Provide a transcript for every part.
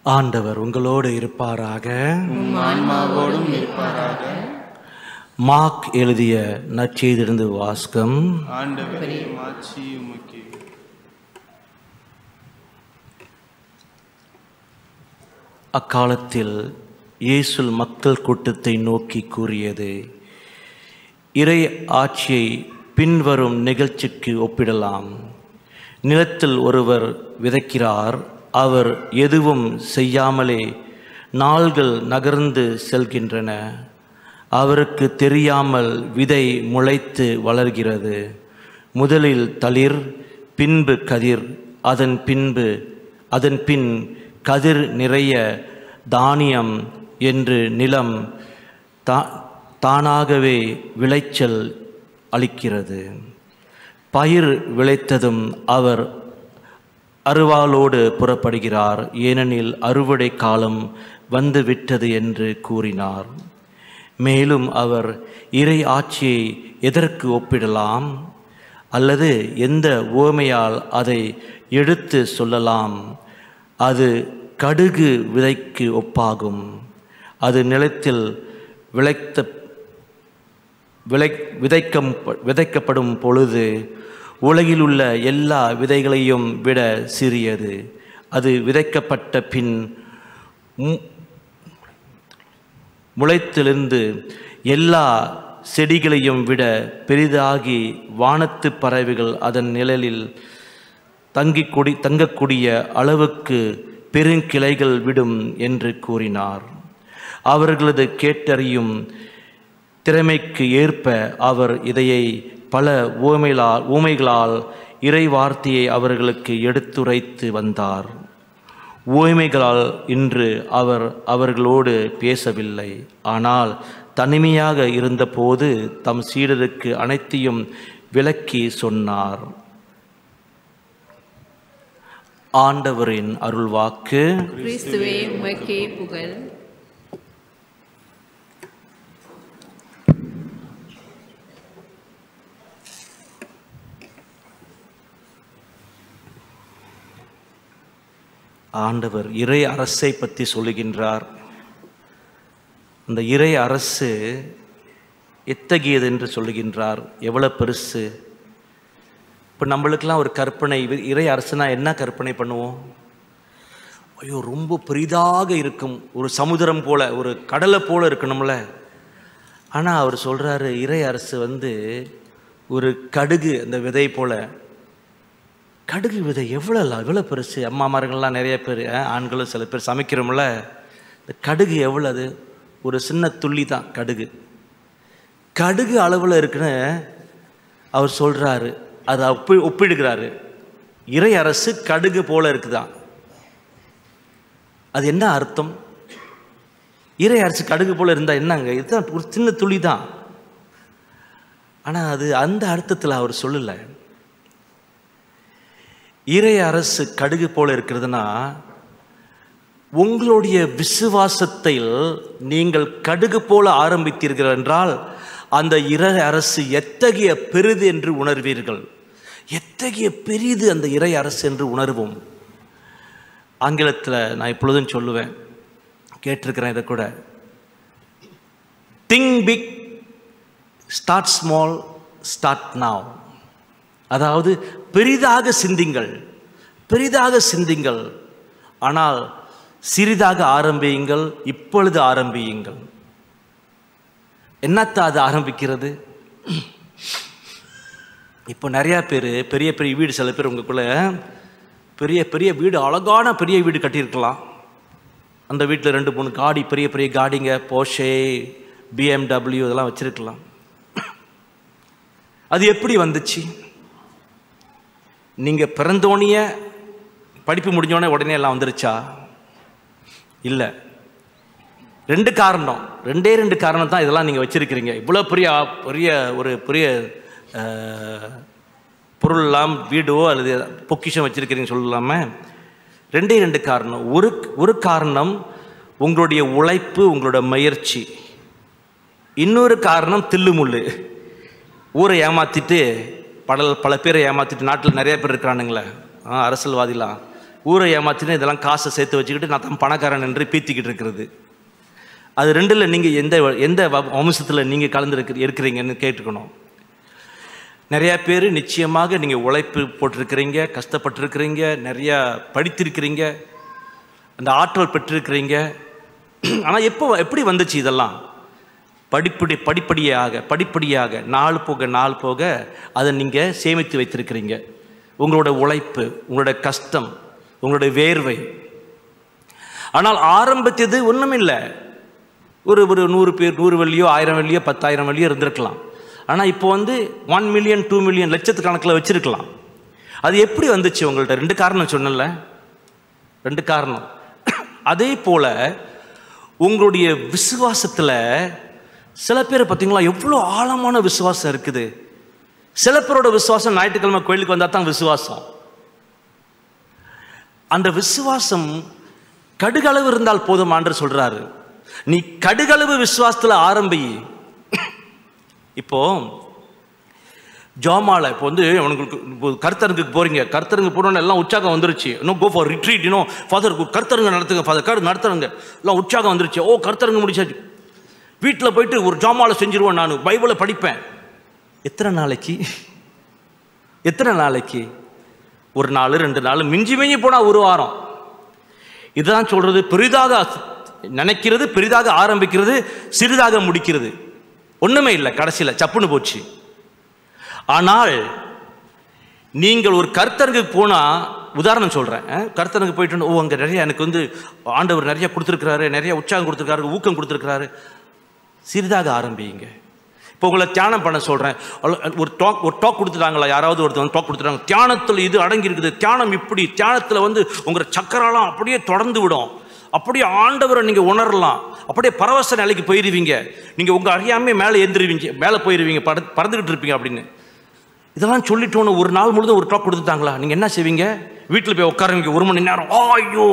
ஆண்டவர் உங்களோடு இருப்பாராக உம் ஆன்மாவோடும் இருப்பாராக மார்க் எழுதிய நற்செய்திருந்து வாஸ்கம் ஆண்டவரே மாட்சி உமக்கு அக்காலத்தில் இயேசு மக்கள் கூட்டத்தை நோக்கி கூறியது இறை ஆட்சியை பின்வரும் நிகழ்ச்சிக்கு ஒப்பிடலாம் நிலத்தில் ஒருவர் விதைக்கிறார் அவர் எதுவும் செய்யாமலே நாள்கள் நகர்ந்து செல்கின்றன அவருக்கு தெரியாமல் விதை முளைத்து வளர்கிறது முதலில் தளிர் பின்பு கதிர் அதன் பின்பு அதன் பின் கதிர் நிறைய தானியம் என்று நிலம் தா தானாகவே விளைச்சல் அளிக்கிறது பயிர் விளைத்ததும் அவர் அருவாளோடு புறப்படுகிறார் ஏனெனில் அறுவடை காலம் வந்துவிட்டது என்று கூறினார் மேலும் அவர் இறை ஆட்சியை எதற்கு ஒப்பிடலாம் அல்லது எந்த உவமையால் அதை எடுத்து சொல்லலாம் அது கடுகு விதைக்கு ஒப்பாகும் அது நிலத்தில் விளைத்த விளை விதைக்கம் விதைக்கப்படும் பொழுது உலகில் உள்ள எல்லா விதைகளையும் விட சிறியது அது விதைக்கப்பட்ட பின் மு- முளைத்திலிருந்து எல்லா செடிகளையும் விட பெரிதாகி வானத்து பறவைகள் அதன் நிழலில் தங்கிக் குடி தங்கக்கூடிய அளவுக்கு பெருங்கிளைகள் விடும் என்று கூறினார் அவர்களது கேட்டறியும் திறமைக்கு ஏற்ப அவர் இதையை பல ஊமைகளால் ஊமைகளால் இறை வார்த்தையை அவர்களுக்கு எடுத்துரைத்து வந்தார் ஊமைகளால் இன்று அவர் அவர்களோடு பேசவில்லை ஆனால் தனிமையாக இருந்தபோது தம் சீடருக்கு அனைத்தையும் விளக்கி சொன்னார் ஆண்டவரின் அருள்வாக்கு கிறிஸ்துவே உமக்கே புகழ் ஆண்டவர் இறை அரசை பற்றி சொல்லுகின்றார் அந்த இறை அரசு எத்தகையது என்று சொல்லுகின்றார் எவ்வளோ பெருசு இப்போ நம்மளுக்கெல்லாம் ஒரு கற்பனை இது இறை அரசுனா என்ன கற்பனை பண்ணுவோம் ஐயோ ரொம்ப பெரிதாக இருக்கும் ஒரு சமுத்திரம் போல ஒரு கடலை போல இருக்கணும்ல ஆனால் அவர் சொல்கிறாரு இறை அரசு வந்து ஒரு கடுகு அந்த விதை போல கடுகு விதை எவ்வளோ எவ்வளோ பெருசு அம்மாமார்கள்லாம் நிறைய பேர் அஹ், ஆண்களும் சில பேர் சமைக்கிறோம்ல இந்த கடுகு எவ்வளோ அது ஒரு சின்ன துள்ளி தான் கடுகு கடுகு அளவில் இருக்குன்னு அவர் சொல்கிறாரு அதை ஒப்பி ஒப்பிடுகிறாரு இறை அரசு கடுகு போல இருக்குதான் அது என்ன அர்த்தம் இறை அரசு கடுகு போல இருந்தால் என்னங்க இதுதான் ஒரு சின்ன துளி தான் ஆனால் அது அந்த அர்த்தத்தில் அவர் சொல்லலை இறை அரசு கடுகு போல இருக்கிறதுனா உங்களுடைய விசுவாசத்தில் நீங்கள் கடுகு போல ஆரம்பித்தீர்கள் என்றால் அந்த இறை அரசு எத்தகைய பெரிது என்று உணர்வீர்கள் எத்தகைய பெரிது அந்த இறை அரசு என்று உணர்வோம் ஆங்கிலத்தில் நான் எப்பொழுதும் சொல்லுவேன் கேட்டிருக்கிறேன் இதை கூட think big start small start now அதாவது பெரிதாக சிந்திங்கள் பெரிதாக சிந்திங்கள் ஆனால் சிறிதாக ஆரம்பியுங்கள் இப்பொழுது ஆரம்பியுங்கள் என்னத்த அது ஆரம்பிக்கிறது இப்போ நிறையா பேர் பெரிய பெரிய வீடு சில பேர் உங்களுக்குள்ள பெரிய பெரிய வீடு அழகான பெரிய வீடு கட்டியிருக்கலாம் அந்த வீட்டில் ரெண்டு மூணு காடி பெரிய பெரிய காடிங்க போஷே பிஎம்டபிள்யூ இதெல்லாம் வச்சிருக்கலாம் அது எப்படி வந்துச்சு நீங்கள் பிறந்தோனிய படிப்பு முடிஞ்சோடனே உடனே எல்லாம் வந்துருச்சா இல்லை ரெண்டு காரணம் ரெண்டே ரெண்டு காரணம் தான் இதெல்லாம் நீங்கள் வச்சுருக்கிறீங்க இவ்வளோ பெரிய ஆ- பெரிய ஒரு பெரிய அஹ், பொருள்லாம் வீடோ அல்லது பொக்கிஷம் வச்சுருக்கிறீங்க சொல்லலாம ரெண்டே ரெண்டு காரணம் ஒரு ஒரு காரணம் உங்களுடைய உழைப்பு உங்களோட முயற்சி இன்னொரு காரணம் தில்லுமுள்ளு ஊரை ஏமாத்திட்டு பல பல பேரை ஏமாத்திட்டு நாட்டில் நிறைய பேர் இருக்கிறானுங்களே ஆ அரசியல்வாதிலாம் ஊரை ஏமாத்தினு இதெல்லாம் காசை சேர்த்து வச்சுக்கிட்டு நான் தான் பணக்காரன் என்று பீத்திக்கிட்டு இருக்கிறது அது ரெண்டில் நீங்கள் எந்த எந்த வ- வம்சத்தில் நீங்கள் கலந்து இருக்கிறீங்கன்னு கேட்டுக்கணும் நிறையா பேர் நிச்சயமாக நீங்கள் உழைப்பு போட்டிருக்கிறீங்க கஷ்டப்பட்டிருக்கிறீங்க நிறையா படித்திருக்கிறீங்க அந்த ஆற்றல் பெற்றிருக்கிறீங்க ஆனால் எப்போ எப்படி வந்துச்சு இதெல்லாம் படிப்படி படிப்படியாக படிப்படியாக நாள் போக நாள் போக அதை நீங்கள் சேமித்து வைத்திருக்கிறீங்க உங்களோட உழைப்பு உங்களோட கஷ்டம் உங்களுடைய வேர்வை ஆனால் ஆரம்பித்தது ஒன்றுமில்லை ஒரு ஒரு நூறு பேர் நூறு வெள்ளியோ ஆயிரம் வெள்ளியோ பத்தாயிரம் வெள்ளியோ இருந்திருக்கலாம் ஆனால் இப்போ வந்து ஒன் மில்லியன் டூ மில்லியன் லட்சத்து கணக்கில் வச்சிருக்கலாம் அது எப்படி வந்துச்சு உங்கள்கிட்ட ரெண்டு காரணம் சொன்னல ரெண்டு காரணம் அதே போல் உங்களுடைய விசுவாசத்தில் சில பேர் பார்த்தீங்களா எவ்வளோ ஆழமான விசுவாசம் இருக்குது சில பேரோட விசுவாசம் ஞாயிற்றுக்கிழமை கோயிலுக்கு வந்தால் தான் விசுவாசம் அந்த விசுவாசம் கடுகளவு இருந்தால் போதுமான்று சொல்றாரு நீ கடுகளவு விசுவாசத்தில் ஆரம்பி இப்போ ஜோமால இப்போ வந்து உனக்கு இப்போ கருத்தரங்குக்கு போறீங்க கருத்தரங்கு போனோன்னு எல்லாம் உற்சாகம் வந்துருச்சு இன்னும் கோ ஃபார் ரிட்ரீட் இன்னும் ஃபாதர் கருத்தரங்கு நடத்துங்க ஃபாதர் கரு நடத்துறங்க எல்லாம் உற்சாகம் வந்துருச்சு ஓ கருத்தரங்கு முடிச்சாச்சு வீட்டில் போயிட்டு ஒரு ஜாமால செஞ்சிருவேன் நான் பைபிளை படிப்பேன் எத்தனை நாளைக்கு எத்தனை நாளைக்கு ஒரு நாள் ரெண்டு நாள் மிஞ்சி மிஞ்சி போனால் ஒரு வாரம் இதுதான் சொல்றது பெரிதாக நினைக்கிறது பெரிதாக ஆரம்பிக்கிறது சிறிதாக முடிக்கிறது ஒண்ணுமே இல்லை கடைசியில் சப்புன்னு போச்சு ஆனால் நீங்கள் ஒரு கர்த்தருக்கு போனால் உதாரணம் சொல்கிறேன் கர்த்தருக்கு போயிட்டு ஓ அங்கே நிறைய எனக்கு வந்து ஆண்டவர் நிறைய கொடுத்துருக்கிறாரு நிறைய உற்சாகம் கொடுத்துருக்காரு ஊக்கம் கொடுத்துருக்கிறாரு சிறிதாக ஆரம்பிங்க இப்போ உங்களை தியானம் பண்ண சொல்கிறேன் ஒரு டாக் ஒரு டாக் கொடுத்துட்டாங்களா யாராவது ஒருத்தவங்க டாக் கொடுத்துட்டாங்க தியானத்தில் இது அடங்கி இருக்குது தியானம் இப்படி தியானத்தில் வந்து உங்கள் சக்கரெல்லாம் அப்படியே தொடர்ந்து விடும் அப்படியே ஆண்டவரை நீங்கள் உணரலாம் அப்படியே பரவச நிலைக்கு போயிடுவீங்க நீங்கள் உங்கள் அறியாமே மேலே எந்திருவீங்க மேலே போயிடுவீங்க பற பறந்துக்கிட்டு இருப்பீங்க அப்படின்னு இதெல்லாம் சொல்லிட்டோன்னு ஒரு நாள் முழுதும் ஒரு டாக் கொடுத்துட்டாங்களா நீங்கள் என்ன செய்வீங்க வீட்டில் போய் உட்காருவீங்க ஒரு மணி நேரம் ஐயோ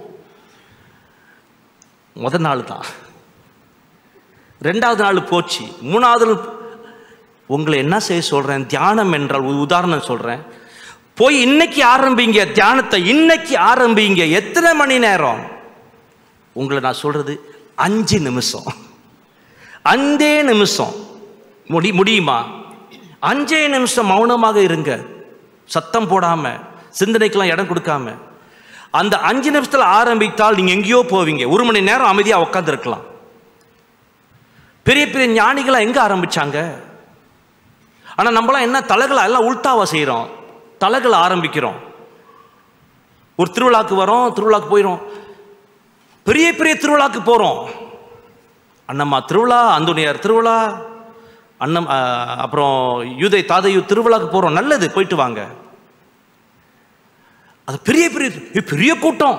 முதல் நாள் தான் ரெண்டாவது நாள் போச்சு மூணாவது நாள் உங்களை என்ன செய்ய சொல்கிறேன் தியானம் என்றால் ஒரு உதாரணம் சொல்கிறேன் போய் இன்னைக்கு ஆரம்பிங்க தியானத்தை இன்னைக்கு ஆரம்பிங்க எத்தனை மணி நேரம் உங்களை நான் சொல்றது அஞ்சு நிமிஷம் அஞ்சே நிமிஷம் முடி முடியுமா அஞ்சே நிமிஷம் மௌனமாக இருங்க சத்தம் போடாம சிந்தனைக்கெல்லாம் இடம் கொடுக்காம அந்த அஞ்சு நிமிஷத்தில் ஆரம்பித்தால் நீங்க எங்கேயோ போவீங்க ஒரு மணி நேரம் அமைதியாக உட்காந்துருக்கலாம் பெரிய பெரிய ஞானிகளாம் எங்க ஆரம்பிச்சாங்க ஆனா நம்மளாம் என்ன தலைகளை எல்லாம் உள்டாவா செய்றோம் தலைகளை ஆரம்பிக்கிறோம் ஒரு திருவிழாக்கு வரோம் திருவிழாக்கு போயிடும் பெரிய பெரிய திருவிழாக்கு போறோம் அண்ணம்மா திருவிழா அந்தோனியார் திருவிழா அண்ணம் ஆ, அப்புறம் யூதை தாதையு திருவிழாக்கு போறோம் நல்லது போயிட்டு வாங்க அது பெரிய பெரிய இது பெரிய கூட்டம்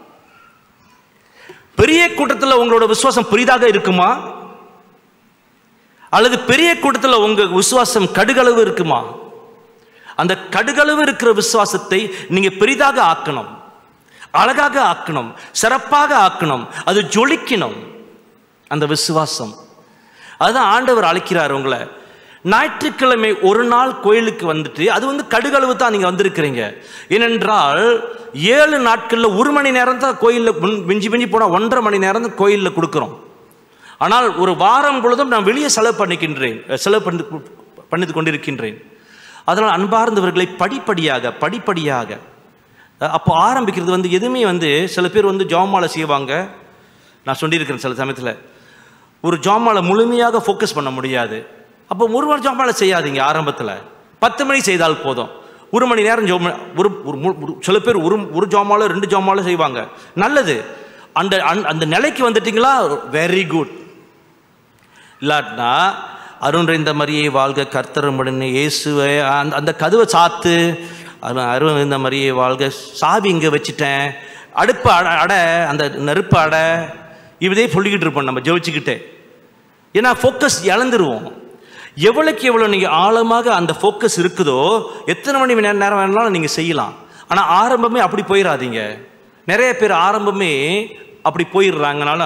பெரிய கூட்டத்தில் உங்களோட விசுவாசம் பெரிதாக இருக்குமா அல்லது பெரிய கூட்டத்தில் உங்க விசுவாசம் கடுகளவு இருக்குமா அந்த கடுகளவு இருக்கிற விசுவாசத்தை நீங்க பெரிதாக ஆக்கணும் அழகாக ஆக்கணும் சிறப்பாக ஆக்கணும் அது ஜொலிக்கணும் அந்த விசுவாசம் அதுதான் ஆண்டவர் அழைக்கிறார் உங்களை ஞாயிற்றுக்கிழமை ஒரு நாள் கோயிலுக்கு வந்துட்டு அது வந்து கடுகளவு தான் நீங்க வந்திருக்கிறீங்க ஏனென்றால் ஏழு நாட்களில் ஒரு மணி நேரம் தான் கோயிலில் மிஞ்சி மிஞ்சி போனால் ஒன்றரை மணி நேரம் தான் கோயிலில் கொடுக்குறோம் ஆனால் ஒரு வாரம் பொழுதும் நான் வெளியே செலவு பண்ணிக்கின்றேன் செலவு பண்ணி பண்ணித்து கொண்டிருக்கின்றேன் அதனால் அன்பார்ந்தவர்களை படிப்படியாக படிப்படியாக அஹ், அப்போ ஆரம்பிக்கிறது வந்து எதுவுமே வந்து சில பேர் வந்து ஜாமாலை செய்வாங்க நான் சொல்லியிருக்கிறேன் சில சமயத்தில் ஒரு ஜாமாலை முழுமையாக ஃபோக்கஸ் பண்ண முடியாது அப்போ ஒரு மணி ஜாமாலை செய்யாதீங்க ஆரம்பத்தில் பத்து மணி செய்தால் போதும் ஒரு மணி நேரம் ஜோம ஒரு ஒரு மு- ஒரு- சில பேர் ஒரு ஒரு ஜாமாலோ ரெண்டு ஜாமாலோ செய்வாங்க நல்லது அந்த அந்த- அந்த நிலைக்கு வந்துட்டீங்களா வெரி குட் இல்லாட்டினா அருண் இந்த மாதிரியே வாழ்க கர்த்தரும் உடனே இயேசுவை அந்த அந்த கதவை சாத்து அருண் அருண் இந்த மாதிரியே வாழ்க சாவி இங்கே வச்சுட்டேன் அடுப்பு அட அட அந்த நெருப்பு அட இப்படியே சொல்லிக்கிட்டு இருப்போம் நம்ம ஜெபிச்சுக்கிட்டே ஏன்னா ஃபோக்கஸ் இழந்துருவோம் எவ்வளோக்கு எவ்வளோ நீங்கள் ஆழமாக அந்த ஃபோக்கஸ் இருக்குதோ எத்தனை மணி நேரம் நேரம் வேணாலும் நீங்கள் செய்யலாம் ஆனால் ஆரம்பமே அப்படி போயிடாதீங்க நிறைய பேர் ஆரம்பமே அப்படி போயிடுறாங்கனால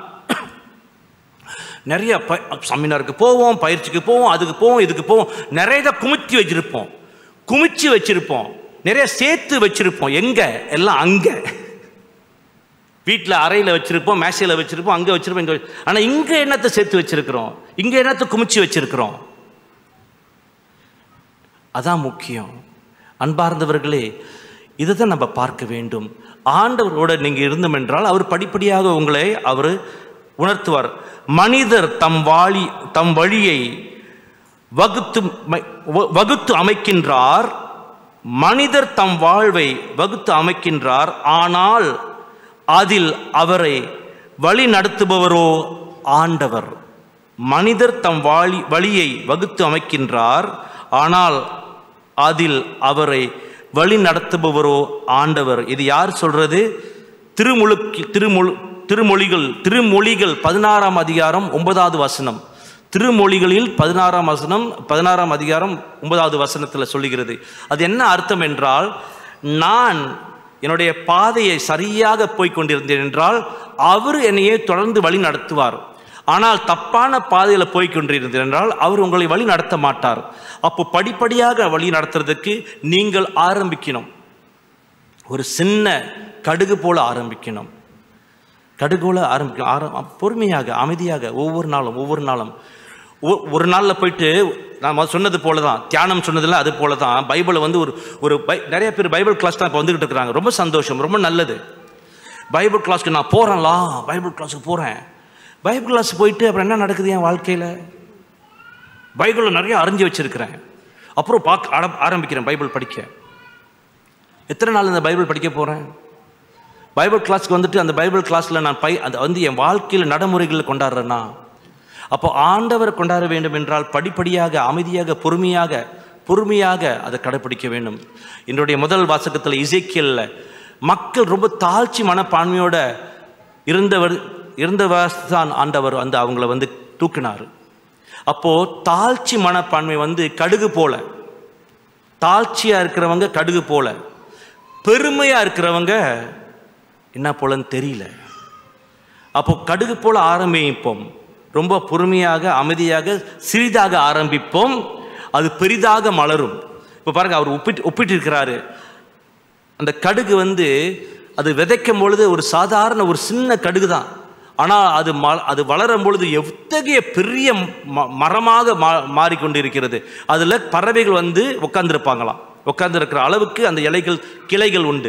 நிறைய ப செமினாருக்கு போவோம் பயிற்சிக்கு போவோம் அதுக்கு போவோம் இதுக்கு போவோம் நிறைய இதை குமிச்சு வச்சிருப்போம் குமிச்சு வச்சிருப்போம் நிறைய சேர்த்து வச்சிருப்போம் எங்க எல்லாம் அங்க வீட்டில் அறையில் வச்சிருப்போம் மேசையில் வச்சிருப்போம் அங்கே வச்சிருப்போம் இங்கே ஆனால் இங்கே என்னத்தை சேர்த்து வச்சிருக்கிறோம் இங்கே என்னத்தை குமிச்சு வச்சிருக்கிறோம் அதான் முக்கியம் அன்பார்ந்தவர்களே இதை தான் நம்ம பார்க்க வேண்டும் ஆண்டவரோட நீங்கள் இருந்தோம் என்றால் அவர் படிப்படியாக உங்களை அவர் உணர்த்துவார் மனிதர் தம் வாழி தம் வழியை வகுத்து மை- வ- வகுத்து அமைக்கின்றார் மனிதர் தம் வாழ்வை வகுத்து அமைக்கின்றார் ஆனால் அதில் அவரை வழி நடத்துபவரோ ஆண்டவர் மனிதர் தம் வாழி வழியை வகுத்து அமைக்கின்றார் ஆனால் அதில் அவரை வழி நடத்துபவரோ ஆண்டவர் இது யார் சொல்றது திருமுழுக்கு திருமொழி திருமொழிகள் திருமொழிகள் பதினாறாம் அதிகாரம் ஒன்பதாவது வசனம் திருமொழிகளில் பதினாறாம் வசனம் பதினாறாம் அதிகாரம் ஒன்பதாவது வசனத்தில் சொல்லுகிறது அது என்ன அர்த்தம் என்றால் நான் என்னுடைய பாதையை சரியாக போய் கொண்டிருந்தேன் என்றால் அவர் என்னையே தொடர்ந்து வழி நடத்துவார் ஆனால் தப்பான பாதையில் போய் கொண்டிருந்தேன் என்றால் அவர் உங்களை வழி நடத்த மாட்டார் அப்போ படிப்படியாக வழி நடத்துறதுக்கு நீங்கள் ஆரம்பிக்கணும் ஒரு சின்ன கடுகு போல ஆரம்பிக்கணும் கடுகோல ஆரம்பிக்கணும் ஆரம் பொறுமையாக அமைதியாக ஒவ்வொரு நாளும் ஒவ்வொரு நாளும் ஒ- ஒரு நாளில் போயிட்டு நான் முதல்ல சொன்னது போல தான் தியானம் சொன்னதில்ல அது போல தான் பைபிளை வந்து ஒரு ஒரு பை நிறைய பேர் பைபிள் கிளாஸ் தான் இப்போ வந்துக்கிட்டு இருக்கிறாங்க ரொம்ப சந்தோஷம் ரொம்ப நல்லது பைபிள் கிளாஸ்க்கு நான் போகிறேன்லா பைபிள் கிளாஸுக்கு போகிறேன் பைபிள் கிளாஸ் போயிட்டு அப்புறம் என்ன நடக்குது என் வாழ்க்கையில் பைபிளில் நிறைய அறிஞ்சு வச்சிருக்கிறேன் அப்புறம் பார்க்க ஆர- ஆரம்பிக்கிறேன் பைபிள் படிக்க எத்தனை நாள் இந்த பைபிள் படிக்க போகிறேன் பைபிள் கிளாஸ்க்கு வந்துட்டு அந்த பைபிள் கிளாஸில் நான் பை அது வந்து என் வாழ்க்கையில் நடைமுறைகளில் கொண்டாடுறேன்னா அப்போ ஆண்டவர் கொண்டாட வேண்டும் என்றால் படிப்படியாக அமைதியாக பொறுமையாக பொறுமையாக அதை கடைப்பிடிக்க வேண்டும் என்னுடைய முதல் வாசகத்தில் இசைக்கியல்ல மக்கள் ரொம்ப தாழ்ச்சி மனப்பான்மையோட இருந்தவர் இருந்தவர் தான் ஆண்டவர் வந்து அவங்கள வந்து தூக்கினார் அப்போ தாழ்ச்சி மனப்பான்மை வந்து கடுகு போல தாழ்ச்சியா இருக்கிறவங்க கடுகு போல பெருமையா இருக்கிறவங்க என்ன போலன்னு தெரியல அப்போ கடுகு போல ஆரம்பிப்போம் ரொம்ப பொறுமையாக அமைதியாக சிறிதாக ஆரம்பிப்போம் அது பெரிதாக மலரும் இப்போ பாருங்க அவர் ஒப்பிட்டு ஒப்பிட்டு இருக்கிறாரு அந்த கடுகு வந்து அது விதைக்கும் பொழுது ஒரு சாதாரண ஒரு சின்ன கடுகு தான் ஆனால் அது ம அது வளரும் பொழுது எத்தகைய பெரிய ம மரமாக மா மாறிக்கொண்டு இருக்கிறது அதில் பறவைகள் வந்து உட்கார்ந்துருப்பாங்களாம் உட்கார்ந்துருக்கிற அளவுக்கு அந்த இலைகள் கிளைகள் உண்டு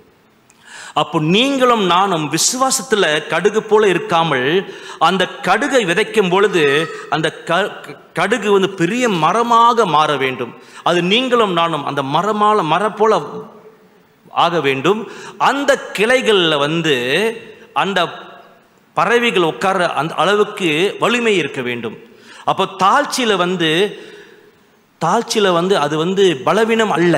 அப்போ நீங்களும் நானும் விசுவாசத்தில் கடுகு போல இருக்காமல் அந்த கடுகை விதைக்கும் பொழுது அந்த க க- கடுகு வந்து பெரிய மரமாக மாற வேண்டும் அது நீங்களும் நானும் அந்த மரமால மர போல ஆக வேண்டும் அந்த கிளைகளில் வந்து அந்த பறவைகள் உட்கார அந்த அளவுக்கு வலிமை இருக்க வேண்டும் அப்போ தாழ்ச்சியில் வந்து தாழ்ச்சியில் வந்து அது வந்து பலவீனம் அல்ல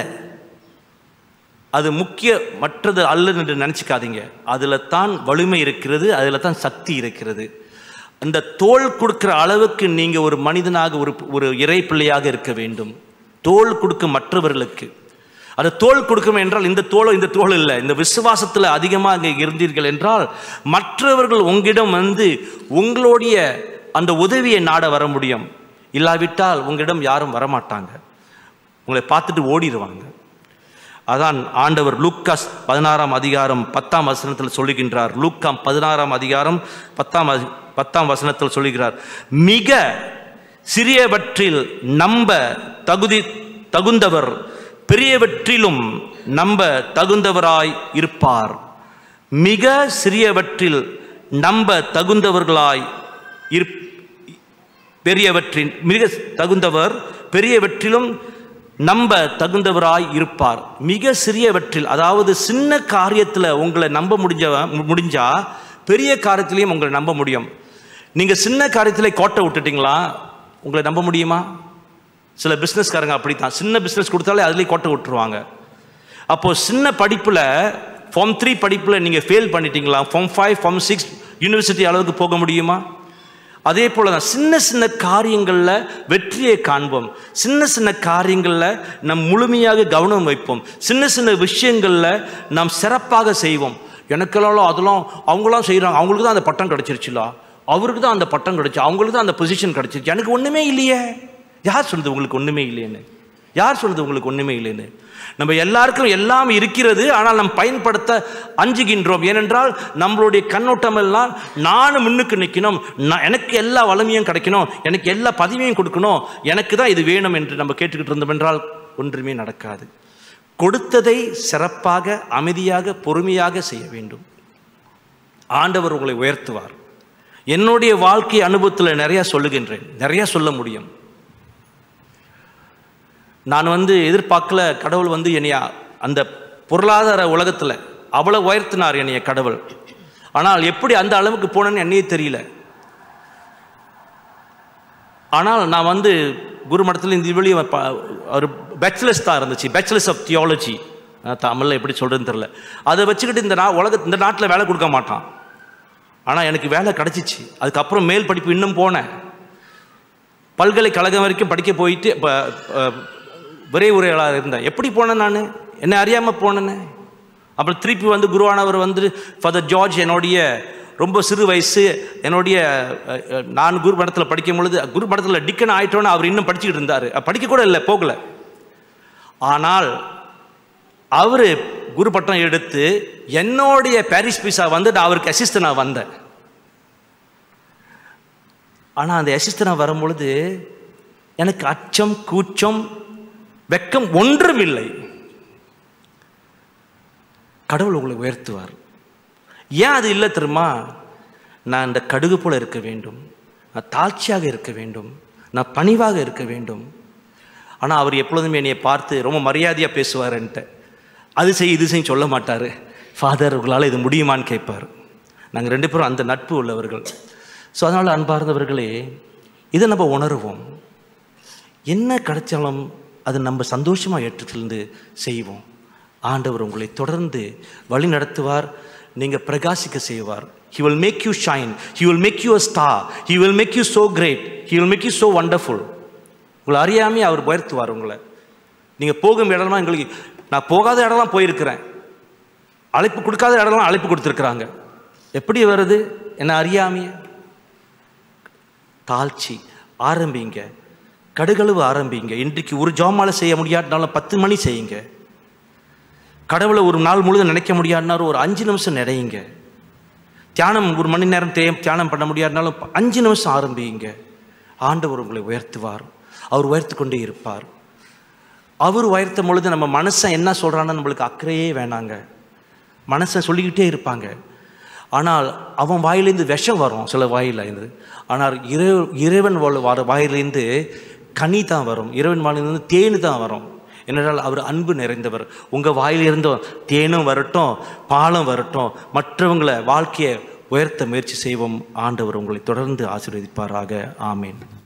அது முக்கிய மற்றது அல்ல என்று நினச்சிக்காதீங்க அதில் தான் வலிமை இருக்கிறது அதில் தான் சக்தி இருக்கிறது அந்த தோல் கொடுக்கிற அளவுக்கு நீங்கள் ஒரு மனிதனாக ஒரு ஒரு இறை பிள்ளையாக இருக்க வேண்டும் தோல் கொடுக்கும் மற்றவர்களுக்கு அது தோல் கொடுக்கும் என்றால் இந்த தோல் இந்த தோல் இல்லை இந்த விசுவாசத்தில் அதிகமாக அங்கே இருந்தீர்கள் என்றால் மற்றவர்கள் உங்களிடம் வந்து உங்களுடைய அந்த உதவியை நாட வர முடியும் இல்லாவிட்டால் உங்களிடம் யாரும் வரமாட்டாங்க உங்களை பார்த்துட்டு ஓடிடுவாங்க அதான் ஆண்டவர் லூக்காஸ் பதினாறாம் அதிகாரம் பத்தாம் வசனத்தில் சொல்லுகின்றார் லூக்காம் பதினாறாம் அதிகாரம் பத்தாம் வ- பத்தாம் வசனத்தில் சொல்லுகிறார் மிக சிறியவற்றில் நம்ப தகுதி தகுந்தவர் பெரியவற்றிலும் நம்ப தகுந்தவராய் இருப்பார் மிக சிறியவற்றில் நம்ப தகுந்தவர்களாய் இருப் பெரியவற்றின் மிக தகுந்தவர் பெரியவற்றிலும் நம்ப தகுந்தவராய் இருப்பார் மிக சிறியவற்றில் அதாவது சின்ன காரியத்தில் உங்களை நம்ப முடிஞ்ச முடிஞ்சா பெரிய காரியத்திலையும் உங்களை நம்ப முடியும் நீங்கள் சின்ன காரியத்தில் கோட்டை விட்டுட்டீங்களா உங்களை நம்ப முடியுமா சில பிஸ்னஸ்காரங்க அப்படித்தான் சின்ன பிஸ்னஸ் கொடுத்தாலே அதுலேயே கோட்டை விட்டுருவாங்க அப்போது சின்ன படிப்பில் ஃபார்ம் த்ரீ படிப்பில் நீங்கள் ஃபெயில் பண்ணிட்டீங்களா form five form six university அளவுக்கு போக முடியுமா அதே போல தான் சின்ன சின்ன காரியங்களில் வெற்றியை காண்போம் சின்ன சின்ன காரியங்களில் நம் முழுமையாக கவனம் வைப்போம் சின்ன சின்ன விஷயங்களில் நாம் சிறப்பாக செய்வோம் எனக்கெல்லாம் அதெல்லாம் அவங்களாம் செய்கிறாங்க அவங்களுக்கு தான் அந்த பட்டம் கிடச்சிருச்சுலா அவருக்கு தான் அந்த பட்டம் கிடச்சி அவங்களுக்கு தான் அந்த பொசிஷன் கிடச்சிருச்சு எனக்கு ஒன்றுமே இல்லையே யார் சொல்லுது உங்களுக்கு ஒன்றுமே இல்லையேன்னு யார் சொல்றது உங்களுக்கு ஒன்றுமே இல்லைன்னு நம்ம எல்லாருக்கும் எல்லாம் இருக்கிறது ஆனால் நாம் பயன்படுத்த அஞ்சுகின்றோம் ஏனென்றால் நம்மளுடைய கண்ணோட்டம் எல்லாம் நானும் முன்னுக்கு நிற்கணும் நான் எனக்கு எல்லா வளமையும் கிடைக்கணும் எனக்கு எல்லா பதவியும் கொடுக்கணும் எனக்கு தான் இது வேணும் என்று நம்ம கேட்டுக்கிட்டு இருந்தோம் என்றால் ஒன்றுமே நடக்காது கொடுத்ததை சிறப்பாக அமைதியாக பொறுமையாக செய்ய வேண்டும் ஆண்டவர் உங்களை உயர்த்துவார் என்னுடைய வாழ்க்கை அனுபவத்தில் நிறைய சொல்லுகின்றேன் நிறைய சொல்ல முடியும் நான் வந்து எதிர்பார்க்கல கடவுள் வந்து என்னைய அந்த பொருளாதார உலகத்தில் அவ்வளோ உயர்த்தினார் என்னைய கடவுள் ஆனால் எப்படி அந்த அளவுக்கு போனேன்னு என்னையே தெரியல ஆனால் நான் வந்து குரு மடத்தில் இந்த வெளியே ஒரு பேச்சுலர்ஸ் தான் இருந்துச்சு பேச்சுலர்ஸ் ஆஃப் தியாலஜி தமிழில் எப்படி சொல்கிறதுன்னு தெரில அதை வச்சுக்கிட்டு இந்த நா உலக இந்த நாட்டில் வேலை கொடுக்க மாட்டான் ஆனால் எனக்கு வேலை கிடச்சிச்சு அதுக்கப்புறம் மேல் படிப்பு இன்னும் போனேன் பல்கலைக்கழகம் வரைக்கும் படிக்க போயிட்டு இப்போ விரை உரையாளர் இருந்தேன் எப்படி போனேன் நான் என்ன அறியாமல் போனேன்னு அப்புறம் திருப்பி வந்து குருவானவர் வந்து ஃபாதர் ஜார்ஜ் என்னுடைய ரொம்ப சிறு வயசு என்னுடைய அஹ், அஹ், நான் குரு மடத்தில் படிக்கும் பொழுது குரு மடத்தில் டிக்கன் ஆயிட்டோன்னு அவர் இன்னும் படிச்சுக்கிட்டு இருந்தார் படிக்க கூட இல்லை போகல ஆனால் அவர் குரு பட்டம் எடுத்து என்னுடைய பாரிஸ் பீஸா வந்து நான் அவருக்கு அசிஸ்டனாக வந்தேன் ஆனால் அந்த அசிஸ்டனாக வரும்பொழுது எனக்கு அச்சம் கூச்சம் வெக்கம் ஒன்றும் இல்லை கடவுள் உங்களை உயர்த்துவார் ஏன் அது இல்லை தெரியுமா நான் இந்த கடுகு போல இருக்க வேண்டும் நான் தாழ்ச்சியாக இருக்க வேண்டும் நான் பணிவாக இருக்க வேண்டும் ஆனால் அவர் எப்பொழுதுமே என்னைய பார்த்து ரொம்ப மரியாதையாக பேசுவாருன்ட்டு அது செய் இது செய் சொல்ல மாட்டார் ஃபாதர் உங்களால் இது முடியுமான்னு கேட்பார் நாங்கள் ரெண்டு பேரும் அந்த நட்பு உள்ளவர்கள் ஸோ அதனால் அன்பார்ந்தவர்களே இதை நம்ம உணருவோம் என்ன கிடைச்சாலும் அது நம்ம சந்தோஷமாக ஏற்றுக்கொண்டு செய்வோம் ஆண்டவர் உங்களை தொடர்ந்து வழி நடத்துவார் நீங்கள் பிரகாசிக்க செய்வார் he will make you shine he will make you a star he will make you so great he will make you so wonderful உங்களை அறியாமே அவர் உயர்த்துவார் உங்களை நீங்கள் போகும் இடம்லாம் எங்களுக்கு நான் போகாத இடம்லாம் போயிருக்கிறேன் அழைப்பு கொடுக்காத இடம்லாம் அழைப்பு கொடுத்துருக்குறாங்க எப்படி வருது என்ன அறியாமையே தாழ்ச்சி ஆரம்பிங்க கடுகளவு ஆரம்பிங்க இன்றைக்கு ஒரு ஜாமால செய்ய முடியாட்டினாலும் பத்து மணி செய்யுங்க கடவுளை ஒரு நாள் முழுதும் நினைக்க முடியாதுனாலும் ஒரு அஞ்சு நிமிஷம் நினையுங்க தியானம் ஒரு மணி நேரம் தே தியானம் பண்ண முடியாதுனாலும் அஞ்சு நிமிஷம் ஆரம்பிங்க ஆண்டவர் உங்களை உயர்த்துவார் அவர் உயர்த்து கொண்டே இருப்பார் அவர் உயர்த்தும் பொழுது நம்ம மனசன் என்ன சொல்கிறான்னு நம்மளுக்கு அக்கறையே வேணாங்க மனசை சொல்லிக்கிட்டே இருப்பாங்க ஆனால் அவன் வாயிலேருந்து விஷம் வரும் சில வாயிலேருந்து ஆனால் இறை இறைவன் வா- வர வாயிலேருந்து கனி தான் வரும் இறைவன் வாயிலிருந்து தேனு தான் வரும் என்னென்றால் அவர் அன்பு நிறைந்தவர் உங்கள் வாயிலிருந்து தேனும் வரட்டும் பாலும் வரட்டும் மற்றவங்களை வாழ்க்கையை உயர்த்த முயற்சி செய்வோம் ஆண்டவர் உங்களை தொடர்ந்து ஆசீர்வதிப்பாராக ஆமேன்